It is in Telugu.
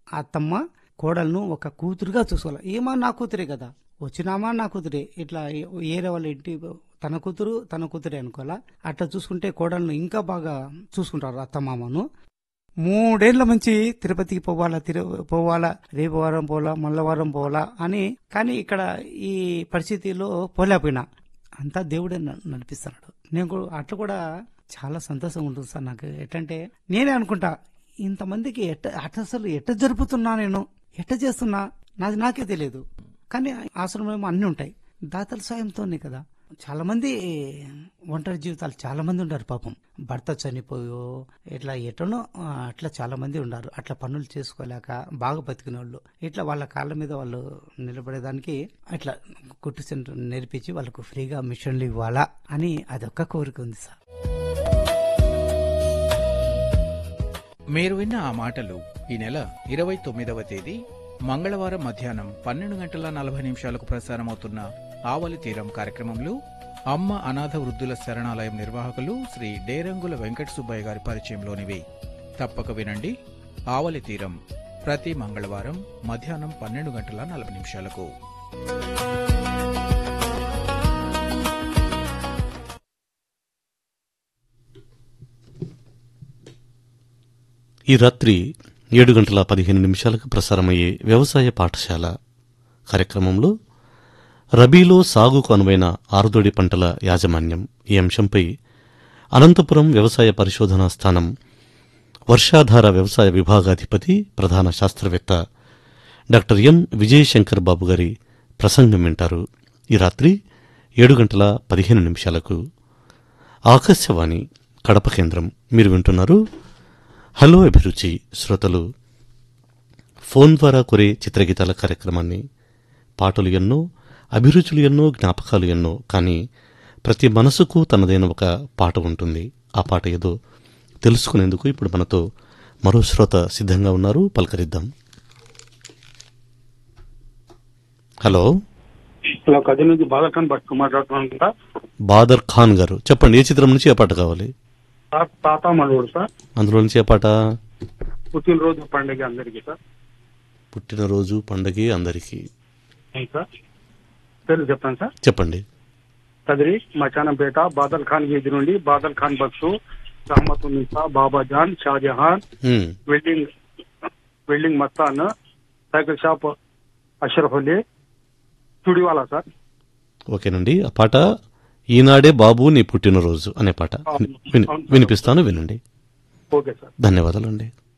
అత్తమ్మ కోడలను ఒక కూతురుగా చూసుకోవాలి ఏమా నా కూతురే కదా వచ్చినామా నా కూతురే ఇట్లా ఏరే వాళ్ళ ఇంటి తన కూతురు తన కూతురే అనుకోవాలా అట్లా చూసుకుంటే కోడలను ఇంకా బాగా చూసుకుంటారు అత్తమామను మూడేళ్ల నుంచి తిరుపతికి పోవాలా తిరు పోవాలా రేపు వారం పోవాలా మళ్ళా వారం పోవాలా అని కానీ ఇక్కడ ఈ పరిస్థితిలో పోలేకపోయినా అంతా దేవుడే న- నడిపిస్తున్నాడు నేను కూడా అట్లా కూడా చాలా సంతోషంగా ఉంటుంది సార్ నాకు ఎట్టంటే నేనే అనుకుంటా ఇంతమందికి ఎట్ట అట్ట అసలు ఎట్ట జరుపుతున్నా నేను ఎట్ట చేస్తున్నా నాది నాకే తెలియదు కానీ ఆశ్రమం అన్ని ఉంటాయి దాతల సాయంతోనే కదా చాలా మంది ఒంటరి జీవితాలు చాలా మంది ఉన్నారు పాపం భర్త చనిపోయో ఇట్లా ఎటనో ఆ, అట్లా చాలా మంది ఉన్నారు అట్లా పనులు చేసుకోలేక బాగా బతికిన వాళ్ళు ఇట్లా వాళ్ళ కాళ్ళ మీద వాళ్ళు నిలబడేదానికి అట్లా కుట్టు సెంటర్ నేర్పించి వాళ్ళకు ఫ్రీగా మిషన్లు ఇవ్వాలా అని అదొక్క కోరిక ఉంది సార్ మీరు విన్న ఆ మాటలు ఈ నెల ఇరవై తొమ్మిదవ తేదీ మంగళవారం మధ్యాహ్నం పన్నెండు గంటల నలభై నిమిషాలకు ప్రసారమవుతున్న ఆవలి తీరం కార్యక్రమంలో అమ్మ అనాథ వృద్ధుల శరణాలయం నిర్వాహకులు శ్రీ డేరంగుల వెంకట సుబ్బయ్య గారి పరిచయంలోనివి తప్పక వినండి ఆవలి తీరం ప్రతి మంగళవారం మధ్యాహ్నం పన్నెండు గంటల నలభై నిమిషాలకు ఈ రాత్రి ఏడు గంటల పదిహేను నిమిషాలకు ప్రసారమయ్యే వ్యవసాయ పాఠశాల కార్యక్రమంలో రబీలో సాగుకు అనువైన ఆరుదొడి పంటల యాజమాన్యం ఈ అంశంపై అనంతపురం వ్యవసాయ పరిశోధనా స్థానం వర్షాధార వ్యవసాయ విభాగాధిపతి ప్రధాన శాస్త్రవేత్త డాక్టర్ ఎం విజయశంకర్ బాబు గారి ప్రసంగం వింటారు ఈ రాత్రి ఏడు గంటల పదిహేను నిమిషాలకు ఆకాశవాణి కడప కేంద్రం మీరు వింటున్నారు హలో అభిరుచి శ్రోతలు ఫోన్ ద్వారా కొరే చిత్రగీతాల కార్యక్రమాన్ని పాటలు ఎన్నో అభిరుచులు ఎన్నో జ్ఞాపకాలు ఎన్నో కానీ ప్రతి మనసుకు తనదైన ఒక పాట ఉంటుంది ఆ పాట ఏదో తెలుసుకునేందుకు ఇప్పుడు మనతో మరో శ్రోత సిద్ధంగా ఉన్నారు పలకరిద్దాం హలో హలో కది నుంచి బాలకన్ భట్ మాట్లాడుతున్నాను కదా బాదర్ ఖాన్ గారు చెప్పండి ఏ చిత్రం నుంచి ఏ పాట కావాలి సార్ తాత మనోడు సార్ అందులో నుంచి ఏ పాట పుట్టినరోజు పండుగ అందరికీ సార్ పుట్టినరోజు పండగే అందరికీ ఏంటి సార్ పేరు చెప్తాను సార్ చెప్పండి కదిరి మచానంపేట బాదల్ ఖాన్ వీధి నుండి బాదల్ ఖాన్ బక్సు రహమతున్నిసా బాబా జాన్ షాజహాన్ హ్మ్. Welding welding Mastan cycle shop Ashraf Ali Chudiwala sir ఓకేనండి ఆ పాట ఈనాడే బాబు నీ పుట్టినరోజు అనే పాట విని- వినిపిస్తాను వినండి ఓకే సార్ ధన్యవాదాలండి